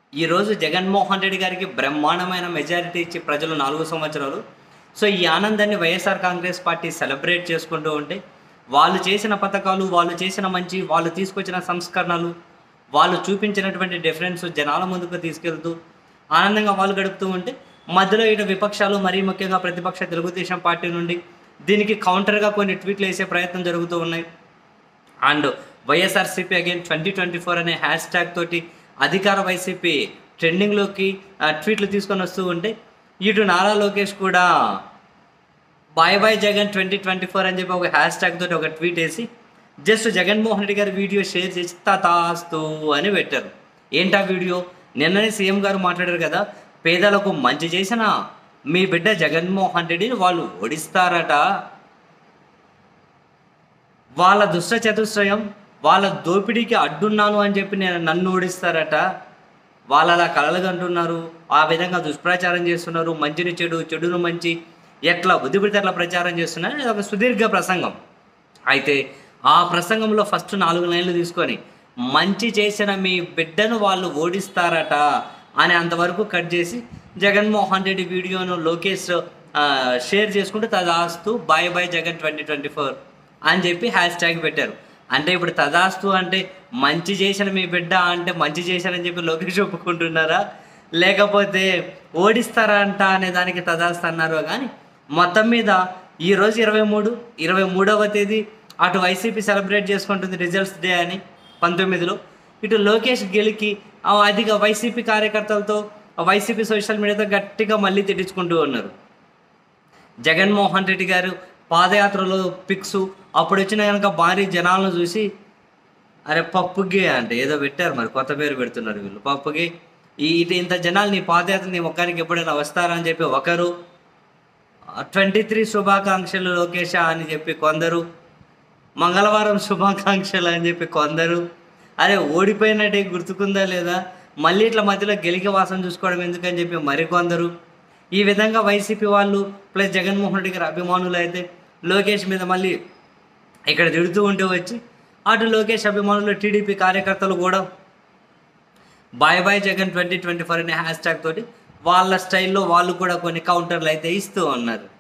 ఈరోజు జగన్మోహన్ రెడ్డి గారికి బ్రహ్మాండమైన మెజారిటీ ఇచ్చి ప్రజలు నాలుగు సంవత్సరాలు సో ఈ ఆనందాన్ని వైఎస్ఆర్ కాంగ్రెస్ పార్టీ సెలబ్రేట్ చేసుకుంటూ ఉంటే వాళ్ళు చేసిన పథకాలు వాళ్ళు చేసిన మంచి వాళ్ళు తీసుకొచ్చిన సంస్కరణలు వాళ్ళు చూపించినటువంటి డిఫరెన్స్ జనాల ముందుకు తీసుకెళ్తూ ఆనందంగా వాళ్ళు గడుపుతూ ఉంటే మధ్యలో ఇటు విపక్షాలు మరీ ముఖ్యంగా ప్రతిపక్ష తెలుగుదేశం పార్టీ నుండి దీనికి కౌంటర్గా కొన్ని ట్వీట్లు వేసే ప్రయత్నం జరుగుతూ ఉన్నాయి and YSRCP again twenty twenty four అనే హ్యాష్ ట్యాగ్ తోటి అధికార వైసీపీ ట్రెండింగ్లోకి ఆ, ట్వీట్లు తీసుకొని వస్తూ ఉంటే ఇటు నారా లోకేష్ కూడా bye bye Jagan twenty twenty four అని చెప్పి ఒక హ్యాష్ ట్యాగ్ తోటి ఒక ట్వీట్ వేసి జస్ట్ జగన్మోహన్ రెడ్డి గారి వీడియో షేర్ చేసి తతాస్తు అని పెట్టారు ఏంటా వీడియో నిన్ననే సీఎం గారు మాట్లాడారు కదా పేదలకు మంచి చేసిన మీ బిడ్డ జగన్మోహన్ రెడ్డిని వాళ్ళు ఓడిస్తారట వాళ్ళ దుష్ట చతుశ్రయం వాళ్ళ దోపిడీకి అడ్డున్నాను అని చెప్పి నేను నన్ను ఓడిస్తారట వాళ్ళు అలా కలలుగంటున్నారు ఆ విధంగా దుష్ప్రచారం చేస్తున్నారు మంచిని చెడు చెడును మంచి ఎట్లా బుద్ధిపడితే అట్లా ప్రచారం చేస్తున్నారు ఇది ఒక సుదీర్ఘ ప్రసంగం అయితే ఆ ప్రసంగంలో ఫస్ట్ నాలుగు లైన్లు తీసుకొని మంచి చేసిన మీ బిడ్డను వాళ్ళు ఓడిస్తారట అని అంతవరకు కట్ చేసి జగన్మోహన్ రెడ్డి వీడియోను లోకేష్ ఆ, షేర్ చేసుకుంటూ తదాస్తు bye bye Jagan twenty twenty four అని చెప్పి హ్యాష్ ట్యాగ్ పెట్టారు అంటే ఇప్పుడు తదాస్తు అంటే మంచి చేసిన మీ బిడ్డ అంటే మంచి చేశారని చెప్పి లోకేష్ ఒప్పుకుంటున్నారా లేకపోతే ఓడిస్తారా అంట అనే దానికి తదాస్తు అన్నారు కానీ మొత్తం మీద ఈ రోజు ఇరవై మూడు ఇరవై మూడవ తేదీ అటు వైసీపీ సెలబ్రేట్ చేసుకుంటుంది రిజల్ట్స్ డే అని పంతొమ్మిదిలో ఇటు లోకేష్ గెలికి ఆ అధిక వైసీపీ కార్యకర్తలతో ఆ వైసీపీ సోషల్ మీడియాతో గట్టిగా మళ్ళీ తిట్టించుకుంటూ ఉన్నారు జగన్మోహన్ రెడ్డి గారు పాదయాత్రలో పిక్స్ అప్పుడు వచ్చిన కనుక భారీ జనాలను చూసి అరే పప్పుగే అంటే ఏదో పెట్టారు మరి కొత్త పేరు పెడుతున్నారు వీళ్ళు పప్పుగే ఈ ఇటు ఇంత జనాలు నీ పాదయాత్ర నీ మొక్కానికి ఎప్పుడైనా వస్తారా అని చెప్పి ఒకరు ట్వంటీ త్రీ శుభాకాంక్షలు లోకేష అని చెప్పి కొందరు మంగళవారం శుభాకాంక్షలు అని చెప్పి కొందరు అరే ఓడిపోయినట్టే గుర్తుకుందా లేదా మళ్ళీ ఇట్లా మధ్యలో గెలికి వాసన చూసుకోవడం ఎందుకని చెప్పి మరికొందరు ఈ విధంగా వైసీపీ వాళ్ళు ప్లస్ జగన్మోహన్ రెడ్డి గారి అభిమానులు అయితే లోకేష్ మీద మళ్ళీ ఇక్కడ తిడుతూ ఉంటే వచ్చి అటు లోకేష్ అభిమానులు టీడీపీ కార్యకర్తలు కూడా bye bye Jagan twenty twenty four అనే హ్యాష్ ట్యాగ్ తోటి వాళ్ళ స్టైల్లో వాళ్ళు కూడా కొన్ని కౌంటర్లు అయితే ఇస్తూ ఉన్నారు